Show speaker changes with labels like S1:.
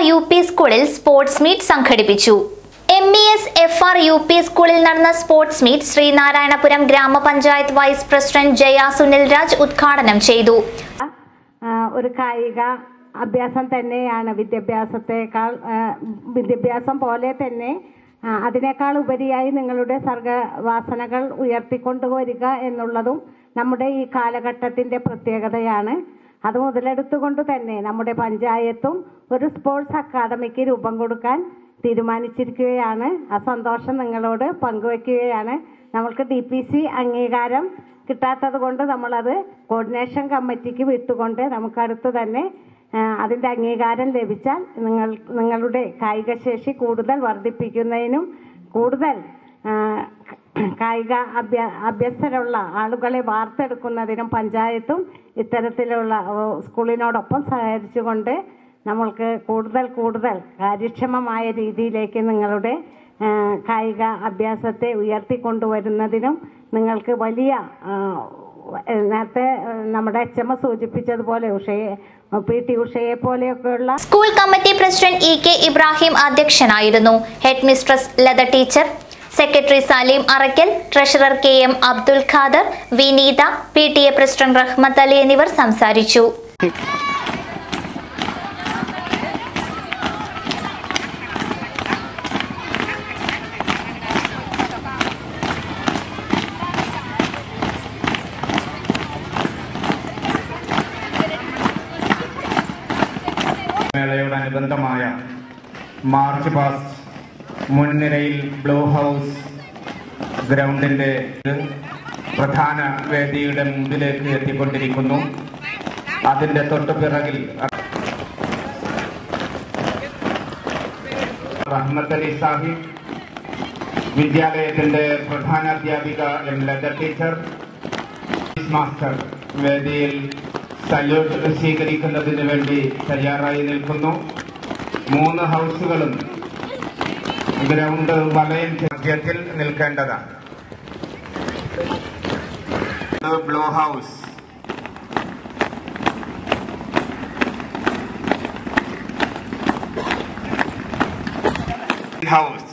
S1: U P സ്കൂളിൽ sports meet സംഘടിപ്പിച്ചു M E S F R U P സ്കൂളിൽ നടന്ന സ്പോർട്സ് മീറ്റ് ശ്രീനാരായണപുരം ഗ്രാമപഞ്ചായത്ത് വൈസ് പ്രസിഡന്റ് ജയ സുനിൽ രാജ് ഉദ്ഘാടനം ചെയ്തു
S2: ആ, ഒരു കായിക അഭ്യാസം തന്നെയാണ് വിദ്യാഭ്യാസത്തെക്കാൾ ആ, വിദ്യാഭ്യാസം പോലെ തന്നെ ആ, അതിനേക്കാൾ ഉപരിയായി നിങ്ങളുടെ സർഗവാസനകൾ ഉയർത്തിക്കൊണ്ടുവരിക എന്നുള്ളതും നമ്മുടെ ഈ കാലഘട്ടത്തിന്റെ പ്രത്യേകതയാണ് അത് മുതലെടുത്തുകൊണ്ട് തന്നെ നമ്മുടെ പഞ്ചായത്തും ഒരു സ്പോർട്സ് അക്കാദമിക്ക് രൂപം കൊടുക്കാൻ തീരുമാനിച്ചിരിക്കുകയാണ് ആ സന്തോഷം നിങ്ങളോട് പങ്കുവയ്ക്കുകയാണ് നമ്മൾക്ക് ഡി പി സി അംഗീകാരം കിട്ടാത്തത് കൊണ്ട് നമ്മളത് കോർഡിനേഷൻ കമ്മിറ്റിക്ക് വിട്ടുകൊണ്ട് നമുക്കടുത്ത് തന്നെ ആ, അതിൻ്റെ അംഗീകാരം ലഭിച്ചാൽ നിങ്ങൾ നിങ്ങളുടെ കായികശേഷി കൂടുതൽ വർദ്ധിപ്പിക്കുന്നതിനും കൂടുതൽ ആ, കായിക അഭ്യ അഭ്യസ്തരുള്ള ആളുകളെ വാർത്തെടുക്കുന്നതിനും പഞ്ചായത്തും ഇത്തരത്തിലുള്ള ഓ, സ്കൂളിനോടൊപ്പം സഹകരിച്ചുകൊണ്ട് നമ്മൾക്ക് കൂടുതൽ കൂടുതൽ കാര്യക്ഷമമായ രീതിയിലേക്ക് നിങ്ങളുടെ ആ, കായിക അഭ്യാസത്തെ ഉയർത്തിക്കൊണ്ടുവരുന്നതിനും നിങ്ങൾക്ക് വലിയ ആ, നേരത്തെ ആ, നമ്മുടെ എച്ച് എം സൂചിപ്പിച്ചതുപോലെ ഉഷയെ പി ടി ഉഷയെ പോലെയൊക്കെയുള്ള
S1: school committee president E K Ibrahim അധ്യക്ഷനായിരുന്നു headmistress Latha teacher secretary Saleem Arakkal treasurer K M Abdul Khader Vineetha P T A president Rahmath Ali എന്നിവർ സംസാരിച്ചു
S3: മേളയോടനുബന്ധമായ മാർച്ച് പാസ്റ്റ് മുൻനിരയിൽ ബ്ലൂ ഹൗസ് ഗ്രൗണ്ടിന്റെ പ്രധാന വേദിയുടെ മുമ്പിലേക്ക് എത്തിക്കൊണ്ടിരിക്കുന്നു അതിന്റെ തൊട്ടുപിറകിൽ റഹ്മത്ത് അലി സാഹിബ് വിദ്യാലയത്തിന്റെ പ്രധാന അധ്യാപിക എം ലത ടീച്ചർ മാസ്റ്റർ വേദിയിൽ സല്യൂട്ട് സ്വീകരിക്കുന്നതിന് വേണ്ടി തയ്യാറായി നിൽക്കുന്നു മൂന്ന് ഹൗസുകളും ഗ്രൗണ്ട് വലയം മധ്യത്തിൽ നിൽക്കേണ്ടതാണ് ഇത് ബ്ലൂ ഹൗസ് ഹൗസ്